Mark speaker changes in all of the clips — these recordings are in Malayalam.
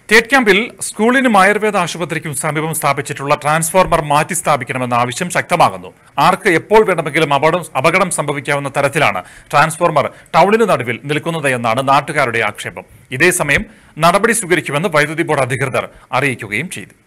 Speaker 1: തേറ്റ് ക്യാമ്പിൽ സ്കൂളിനും ആയുർവേദ ആശുപത്രിക്കും സമീപം സ്ഥാപിച്ചിട്ടുള്ള ട്രാൻസ്ഫോർമർ മാറ്റി സ്ഥാപിക്കണമെന്ന ആവശ്യം ശക്തമാകുന്നു ആർക്ക് എപ്പോൾ വേണമെങ്കിലും അപകടം അപകടം സംഭവിക്കാവുന്ന തരത്തിലാണ് ട്രാൻസ്ഫോർമർ ടൗണിന് നടുവിൽ നിൽക്കുന്നത് എന്നാണ് നാട്ടുകാരുടെ ആക്ഷേപം ഇതേസമയം നടപടി സ്വീകരിക്കുമെന്ന് വൈദ്യുതി ബോർഡ് അധികൃതർ അറിയിക്കുകയും ചെയ്തു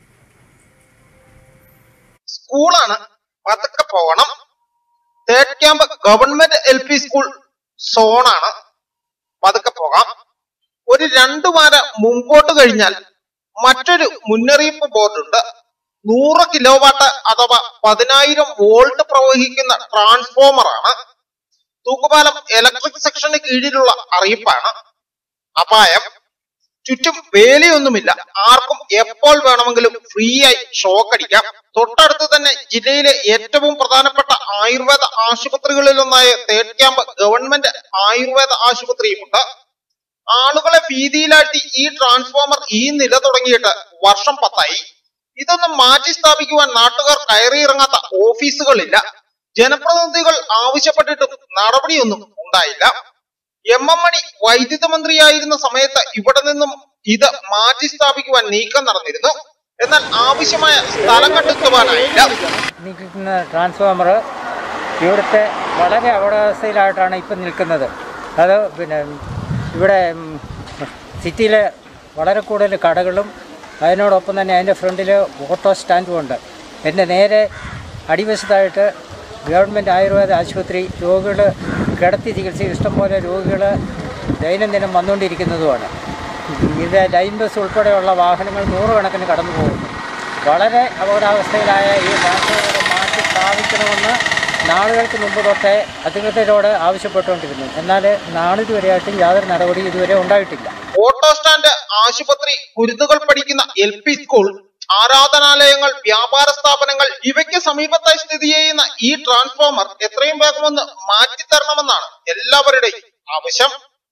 Speaker 2: സ്കൂളാണ് പതുക്കെ പോകണം Third Camp government L P school സോണാണ് പതുക്കെ പോകാം ഒരു രണ്ടു വാര മുമ്പോട്ട് കഴിഞ്ഞാൽ മറ്റൊരു മുന്നറിയിപ്പ് ബോർഡുണ്ട് നൂറ് കിലോ വാട്ട് അഥവാ പതിനായിരം വോൾട്ട് പ്രവഹിക്കുന്ന ട്രാൻസ്ഫോമർ ആണ് തൂക്കുപാലം ഇലക്ട്രിക് സെക്ഷന് കീഴിലുള്ള അറിയിപ്പാണ് അപായം ചുറ്റും വേലിയൊന്നുമില്ല ആർക്കും എപ്പോൾ വേണമെങ്കിലും ഫ്രീ ആയി ഷോക്ക് അടിക്കാം തൊട്ടടുത്ത് തന്നെ ജില്ലയിലെ ഏറ്റവും പ്രധാനപ്പെട്ട ആയുർവേദ ആശുപത്രികളിലൊന്നായ തേർഡ് ക്യാമ്പ് ഗവൺമെന്റ് ആയുർവേദ ആശുപത്രിയുമുണ്ട് ആളുകളെ ഭീതിയിലാഴ്ത്തി ഈ ട്രാൻസ്ഫോമർ ഈ നില തുടങ്ങിയിട്ട് വർഷം പത്തായി ഇതൊന്നും മാറ്റി സ്ഥാപിക്കുവാൻ നാട്ടുകാർ കയറിയിറങ്ങാത്ത ഓഫീസുകളില്ല ജനപ്രതിനിധികൾ ആവശ്യപ്പെട്ടിട്ടും നടപടിയൊന്നും ഉണ്ടായില്ല എം എം മണി വൈദ്യുത മന്ത്രിയായിരുന്ന സമയത്ത് ഇവിടെ നിന്നും ഇത് മാറ്റി സ്ഥാപിക്കുവാൻ നീക്കം നടന്നിരുന്നു എന്നാൽ ആവശ്യമായ സ്ഥലം കണ്ടെത്തുവാനായില്ല
Speaker 3: നിൽക്കുന്ന ട്രാൻസ്ഫോമർ ഇവിടുത്തെ വളരെ അപകടാവസ്ഥയിലായിട്ടാണ് ഇപ്പം നിൽക്കുന്നത് അത് പിന്നെ ഇവിടെ സിറ്റിയിൽ വളരെ കൂടുതൽ കടകളും അതിനോടൊപ്പം തന്നെ അതിൻ്റെ ഫ്രണ്ടിൽ ഓട്ടോ സ്റ്റാൻഡും ഉണ്ട് എൻ്റെ നേരെ അടിവശത്തായിട്ട് ഗവൺമെൻറ് ആയുർവേദ ആശുപത്രി രോഗികൾ കിടത്തി ചികിത്സ ഇഷ്ടംപോലെ രോഗികൾ ദൈനംദിനം വന്നുകൊണ്ടിരിക്കുന്നതുമാണ് ഇത് ലൈൻ ബസ് ഉൾപ്പെടെയുള്ള വാഹനങ്ങൾ നൂറുകണക്കിന് കടന്നു പോകുന്നു വളരെ അപകടാവസ്ഥയിലായ ഈ ട്രാൻസ്ഫോമർ മാറ്റി സ്ഥാപിക്കണമെന്ന് നാളുകൾക്ക് മുമ്പ് തൊട്ടേ അധികൃതരോട് ആവശ്യപ്പെട്ടുകൊണ്ടിരുന്നു എന്നാൽ നാളിതുവരെയായിട്ടും യാതൊരു നടപടി ഇതുവരെ ഉണ്ടായിട്ടില്ല
Speaker 2: ഓട്ടോ സ്റ്റാൻഡ് ആശുപത്രി കുരുന്നുകൾ പഠിക്കുന്ന എൽ പി സ്കൂൾ ആരാധനാലയങ്ങൾ വ്യാപാര സ്ഥാപനങ്ങൾ ഇവയ്ക്ക് സമീപത്തായി സ്ഥിതി ചെയ്യുന്ന ഈ ട്രാൻസ്ഫോമർ എത്രയും വേഗം ഒന്ന് മാറ്റിത്തരണമെന്നാണ് എല്ലാവരുടെയും ആവശ്യം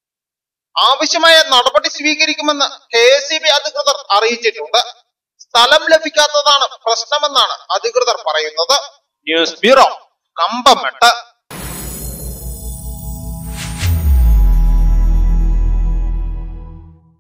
Speaker 2: ആവശ്യമായ നടപടി സ്വീകരിക്കുമെന്ന് കെ എസ് സി ബി അധികൃതർ അറിയിച്ചിട്ടുണ്ട് സ്ഥലം ലഭിക്കാത്തതാണ് പ്രശ്നമെന്നാണ് അധികൃതർ പറയുന്നത് ന്യൂസ് ബ്യൂറോ കമ്പമെട്ട്